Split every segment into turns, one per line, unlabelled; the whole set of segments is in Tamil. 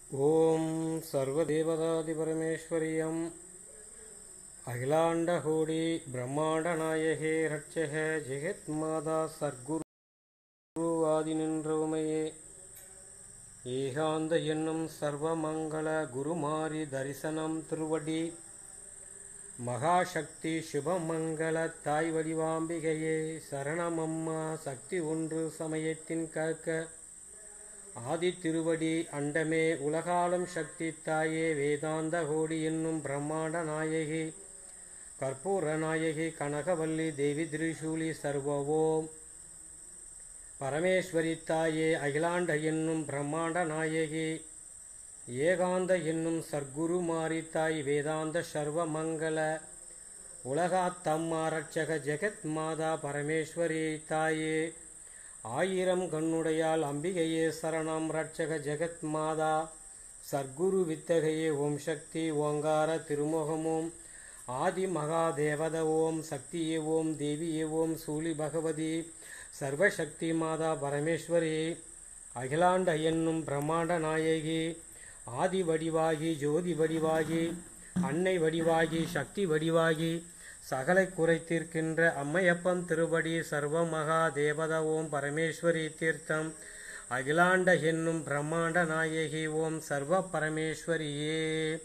ॐ सर्वदेवतादिपरमेश्वर्यम् अखिलाण्डहोडी ब्रह्माण्डनायके रक्षः जगत्माता சர்க்குருவாதி நின்றவுமையே ஏகாந்த என்னும் சர்வமங்கள குருமாரி தரிசனம் திருவடி மகாசக்தி சுபமங்கள தாய் வடிவாம்பிகையே சரணமம்மா சக்தி ஒன்று சமயத்தின் காக்க ஆதி திருவடி அண்டமே உலகாலும் சக்தி தாயே வேதாந்த கோடி என்னும் பிரம்மாண்ட நாயகி கற்பூர நாயகி கனகவல்லி தேவி திரிசூலி சர்வவோம் பரமேஸ்வரி தாயே அகிலாண்ட என்னும் பிரம்மாண்ட நாயகி ஏகாந்த என்னும் சர்க்குரு மாரி தாய் வேதாந்த சர்வ மங்கள உலகாத்தம்மா ரட்சக ஜெகத் மாதா பரமேஸ்வரி தாயே ஆயிரம் கண்ணுடையால் அம்பிகையே சரணம் ரட்சக ஜெகத் மாதா சர்க்குரு வித்தகையே ஓம் சக்தி ஓங்கார திருமுகமும் ஆதி மகா தேவத ஓம் சக்தியே ஓம் தேவியே ஓம் சூலி பகவதி சர்வசக்தி மாதா பரமேஸ்வரி அகிலாண்ட என்னும் பிரம்மாண்ட நாயகி ஆதி வடிவாகி ஜோதி வடிவாகி அன்னை வடிவாகி சக்தி வடிவாகி சகலை குறைத்திருக்கின்ற அம்மையப்பன் திருவடி சர்வ மகா தேவத ஓம் பரமேஸ்வரி தீர்த்தம் அகிலாண்ட என்னும் பிரம்மாண்ட நாயகி ஓம் சர்வ பரமேஸ்வரியே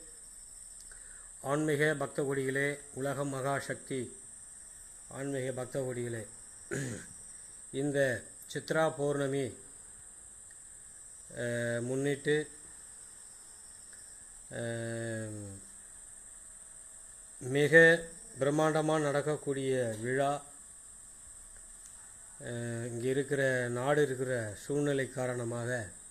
ஆன்மீக பக்த கொடிகளே உலக மகாசக்தி ஆன்மீக பக்த கொடிகளே இந்த சித்ரா பௌர்ணமி அஹ், முன்னிட்டு அஹ், மிக பிரம்மாண்டமாக நடக்கக்கூடிய விழா அஹ், இங்கே இருக்கிற நாடு இருக்கிற சூழ்நிலை காரணமாக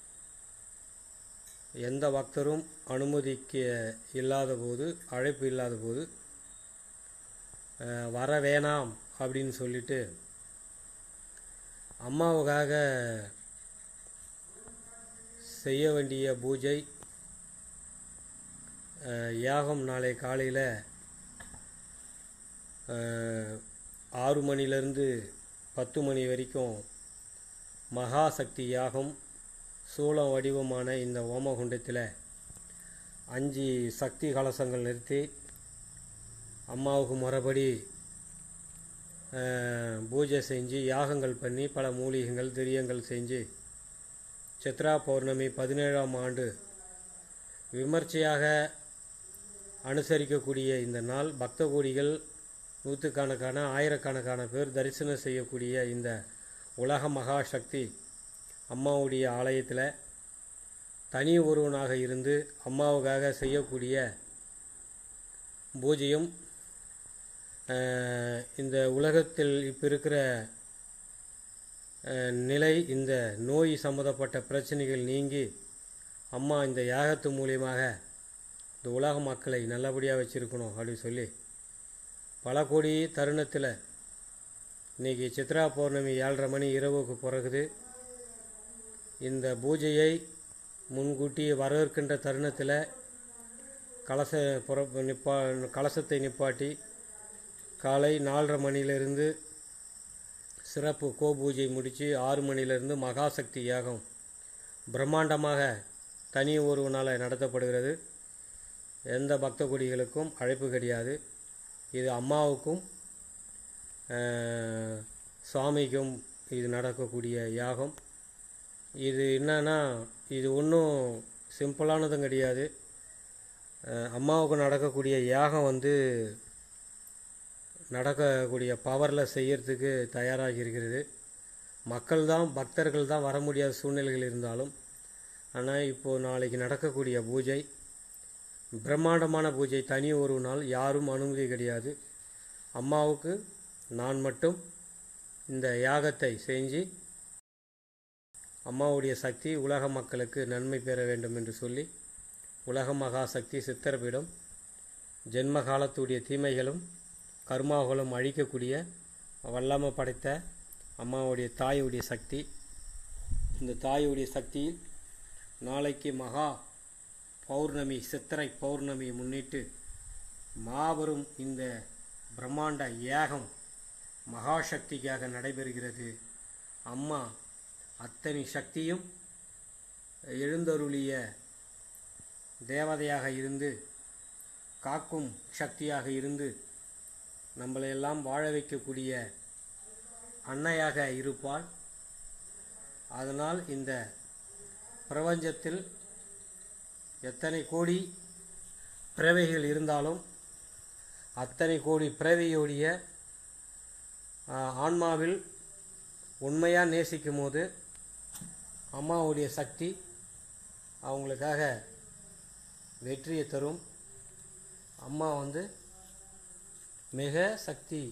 எந்த பக்தரும் அனுமதிக்க இல்லாத போது அழைப்பு இல்லாத போது அஹ், வர வேணாம் அப்படின்னு சொல்லிட்டு அம்மாவுக்காக செய்ய வேண்டிய பூஜை அஹ், யாகம் நாளை காலையில் ஆறு மணிலேருந்து பத்து மணி வரைக்கும் மகாசக்தி யாகம் சூளம் வடிவமான இந்த ஓமகுண்டத்தில் அஞ்சு சக்தி கலசங்கள் நிறுத்தி அம்மாவுக்கு முறைப்படி அஹ், பூஜை செஞ்சு யாகங்கள் பண்ணி பல மூலிகைகள் திரியங்கள் செஞ்சு சித்ரா பௌர்ணமி பதினேழாம் ஆண்டு விமர்சையாக அனுசரிக்கக்கூடிய இந்த நாள் பக்த கோடிகள் நூற்றுக்கணக்கான ஆயிரக்கணக்கான பேர் தரிசனம் செய்யக்கூடிய இந்த உலக மகாசக்தி அம்மாவுடைய ஆலயத்தில் தனி ஒருவனாக இருந்து அம்மாவுக்காக செய்யக்கூடிய பூஜையும் அஹ், இந்த உலகத்தில் இப்போ இருக்கிற அஹ், நிலை இந்த நோய் சம்மந்தப்பட்ட பிரச்சனைகள் நீங்கி அம்மா இந்த யாகத்து மூலியமாக இந்த உலக மக்களை நல்லபடியாக வச்சுருக்கணும் அப்படின்னு சொல்லி பல கோடி தருணத்தில் இன்றைக்கி சித்ரா பௌர்ணமி ஏழரை மணி இரவுக்கு பிறகுது இந்த பூஜையை முன்கூட்டி வரவேற்கின்ற தருணத்தில் கலச புற நிப்பா கலசத்தை நிப்பாட்டி காலை நாலரை மணியிலிருந்து சிறப்பு கோ பூஜை முடித்து ஆறு மணியிலிருந்து மகாசக்தி யாகம் பிரம்மாண்டமாக தனி ஒருவனால் நடத்தப்படுகிறது எந்த பக்த கொடிகளுக்கும் அழைப்பு கிடையாது இது அம்மாவுக்கும் அஹ், சுவாமிக்கும் இது நடக்கக்கூடிய யாகம் இது என்னன்னா இது ஒன்றும் சிம்பிளானதும் கிடையாது அஹ், அம்மாவுக்கு நடக்கக்கூடிய யாகம் வந்து நடக்கக்கூடிய பவரில் செய்யறதுக்கு தயாராகி இருக்கிறது மக்கள் தான் பக்தர்கள் தான் வர முடியாத சூழ்நிலைகள் இருந்தாலும் ஆனால் இப்போது நாளைக்கு நடக்கக்கூடிய பூஜை பிரம்மாண்டமான பூஜை தனி ஒரு நாள் யாரும் அனுமதி கிடையாது அம்மாவுக்கு நான் மட்டும் இந்த யாகத்தை செஞ்சு அம்மாவுடைய சக்தி உலக மக்களுக்கு நன்மை பெற வேண்டும் என்று சொல்லி உலக மகா சக்தி சித்தர்பீடம் ஜென்ம காலத்துடைய தீமைகளும் கர்மாவுகளும் அழிக்கக்கூடிய வல்லமை படைத்த அம்மாவுடைய தாயுடைய சக்தி இந்த தாயுடைய சக்தியில் நாளைக்கு மகா பௌர்ணமி சித்திரை பௌர்ணமி முன்னிட்டு மாபெரும் இந்த பிரம்மாண்ட யாகம் மகாசக்திக்காக நடைபெறுகிறது அம்மா அத்தனை சக்தியும் எழுந்தருளிய தேவதையாக இருந்து காக்கும் சக்தியாக இருந்து நம்மளையெல்லாம் வாழ வைக்கக்கூடிய அன்னையாக இருப்பாள் அதனால் இந்த பிரபஞ்சத்தில் எத்தனை கோடி பிறவைகள் இருந்தாலும் அத்தனை கோடி பிறவியுடைய ஆ, ஆன்மாவில் உண்மையாக நேசிக்கும் போது அம்மாவுடைய சக்தி அவங்களுக்காக வெற்றியை தரும் அம்மா வந்து மிக சக்தி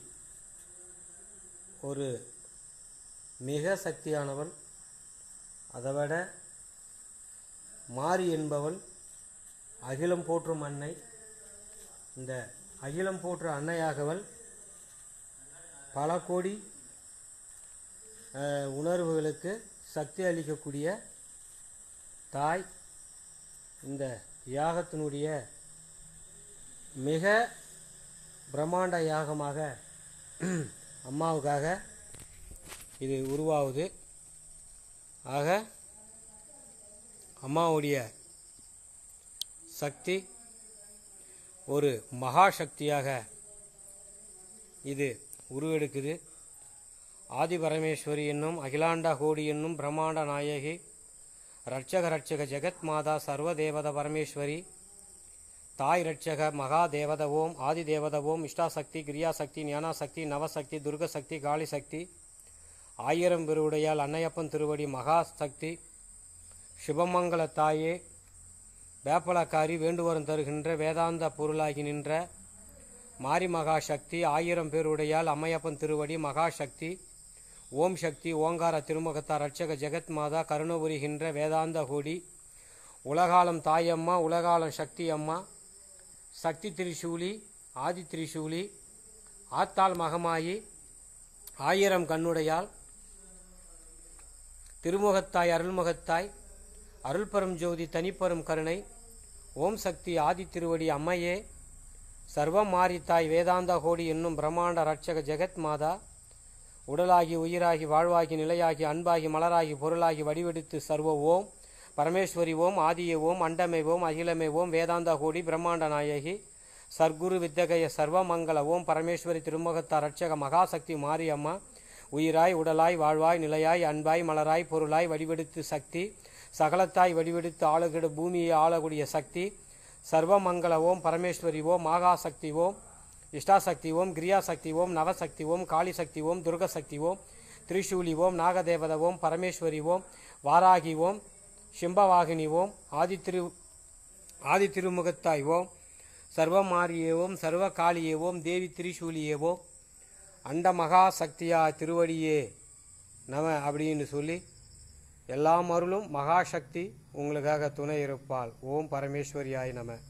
ஒரு மிக சக்தியானவள் அதை விட மாரி என்பவள் அகிலம் போற்றும் அன்னை இந்த அகிலம் போற்ற அன்னையாகவள் பல கோடி அஹ், உணர்வுகளுக்கு சக்தி அளிக்கக்கூடிய தாய் இந்த யாகத்தினுடைய மிக பிரம்மாண்ட யாகமாக அம்மாவுக்காக இது உருவாகுது ஆக அம்மாவுடைய சக்தி ஒரு மகா சக்தியாக இது உருவெடுக்குது ஆதி பரமேஸ்வரி என்னும் அகிலாண்ட கோடி என்னும் பிரம்மாண்ட நாயகி ரட்சக ரட்சக ஜெகத் மாதா சர்வ தேவத பரமேஸ்வரி தாய் ரட்சக மகா தேவத ஓம் ஆதி தேவத ஓம் இஷ்டாசக்தி கிரியாசக்தி ஞானாசக்தி நவசக்தி துர்கசக்தி காளி சக்தி ஆயிரம் பெருவுடையால் அன்னையப்பன் திருவடி மகா சக்தி சிவமங்கல தாயே வேப்பலக்காரி வேண்டுவரம் தருகின்ற வேதாந்த பொருளாகி நின்ற மாரி மகா சக்தி ஆயிரம் பேருடையால் அம்மையப்பன் திருவடி மகா சக்தி ஓம் சக்தி ஓங்கார திருமுகத்தார் ரட்சக ஜெகத் மாதா கருணபுரிகின்ற வேதாந்த கோடி உலகாலம் தாயம்மா உலகாலம் சக்தி அம்மா சக்தி திரிசூலி ஆதி திரிசூலி ஆத்தாள் மகமாயி ஆயிரம் கண்ணுடையால் திருமுகத்தாய் அருள்முகத்தாய் அருள்பெரும் ஜோதி தனிப்பெரும் கருணை ஓம் சக்தி ஆதி திருவடி அம்மையே சர்வம் மாரித்தாய் வேதாந்த கோடி என்னும் பிரம்மாண்ட ரட்சக ஜெகத் மாதா உடலாகி உயிராகி வாழ்வாகி நிலையாகி அன்பாகி மலராகி பொருளாகி வடிவெடுத்து சர்வ ஓம் பரமேஸ்வரி ஓம் ஆதியே ஓம் அண்டமே ஓம் அகிலமே ஓம் வேதாந்த கோடி பிரம்மாண்ட நாயகி சர்க்குரு வித்தகய சர்வமங்கல ஓம் பரமேஸ்வரி திருமுகத்தார் ரட்சக மகாசக்தி மாரியம்மா உயிராய் உடலாய் வாழ்வாய் நிலையாய் அன்பாய் மலராய் பொருளாய் வடிவெடுத்து சக்தி சகலத்தாய் வடிவெடுத்து ஆளுகிட பூமியை ஆளக்கூடிய சக்தி சர்வமங்கல ஓம் பரமேஸ்வரி ஓம் மகாசக்தி ஓம் இஷ்டாசக்தி ஓம் கிரியாசக்தி ஓம் நவசக்தி ஓம் காளிசக்தி ஓம் துர்கசக்தி ஓம் திரிசூலி ஓம் நாகதேவத ஓம் பரமேஸ்வரி ஓம் வாராகி ஓம் சிம்பவாகினி ஓம் ஆதித்திரு ஆதி திருமுகத்தாய் ஓம் சர்வமாரியே ஓம் சர்வ காளியே ஓம் தேவி திரிசூலியே ஓம் அண்ட மகா சக்தியா திருவடியே நம அப்படின்னு சொல்லி எல்லா மருளும் மகாசக்தி உங்களுக்காக துணை இருப்பாள் ஓம் பரமேஸ்வரியாய் நம